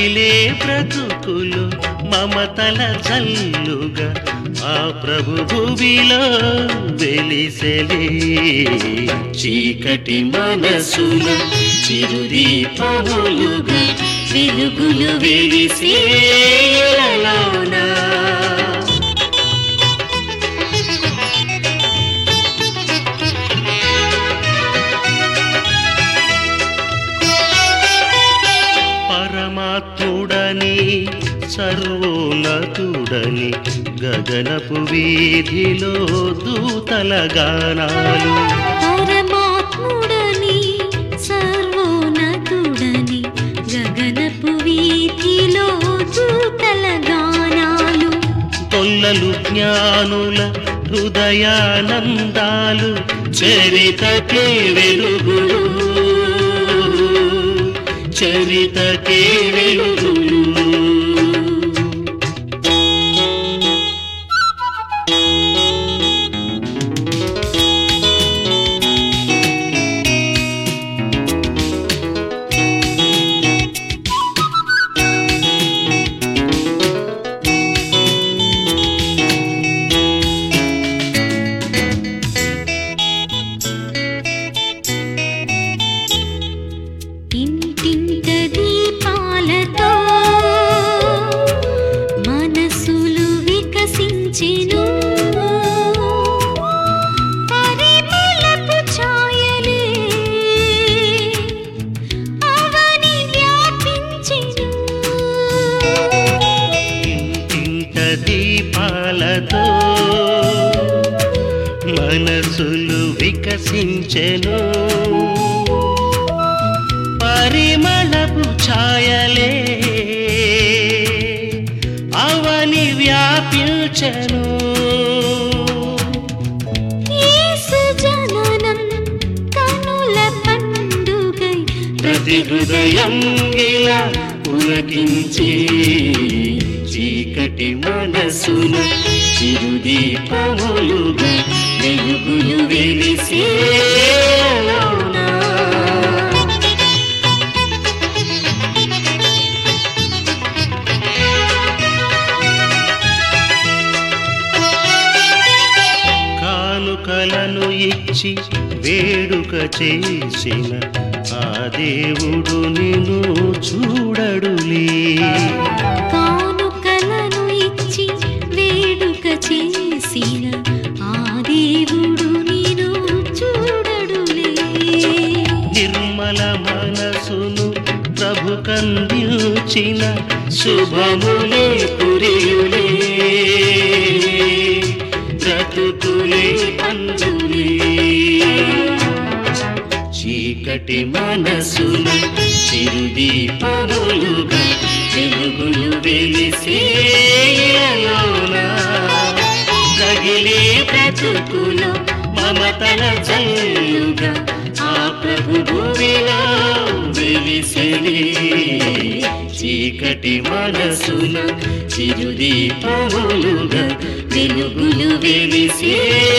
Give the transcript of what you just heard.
రగిలే బ్రతుకులు మమతల జల్లుగా ఆ ప్రభు భూమిలో వెలిసెలే చీకటి మనసుల చిరుదీపములుగా వెలుగులు వెలిసేలలోనా పరమాత్ముడని సర్వోన్నతుడని గగనపు వీధిలో దూతల గానాలు పరమాత్ముడని సర్వోన్నతుడని గగనపు వీధిలో దూతల గానాలు తొల్లలు జ్ఞానుల హృదయానందాలు చరితకే వెలుగులు చరితకే వెలుగులు ఇంటింట దీపాలతో మనసులు వికసించెను పరిమళపు ఛాయలే అవని వ్యాపించెను ఇంటింట దీపాలతో మనసులు వికసించెను పరిమళపు ఛాయలే అవని వ్యాపించెను యేసు జననం కనుల పండుగై ప్రతి హృదయం ఇలా పులకించి చీకటి మనసున చిరుదీపములుగా వెలుగులు వెలిసేలోనా కానుకలను ఇచ్చి వేడుక చేసిన ఆ దేవుడు నిన్ను చూడడులే కానుకలను ఇచ్చి వేడుక చేసిన ఆ దేవుడు నేను చూడడులే నిర్మల మనసును ప్రభు కందించిన శుభములే కురియులే బ్రతుకులే పందులే చీకటి మనసున చిరుదీపములుగా వెలుగులు వెలిసేయలోనా రగిలే బ్రతుకులో మమతల జల్లుగా ఆ ప్రభు భూమిలో వెలిసెలే చీకటి మనసున చిరుదీపములుగా వెలుగులు వెలిసే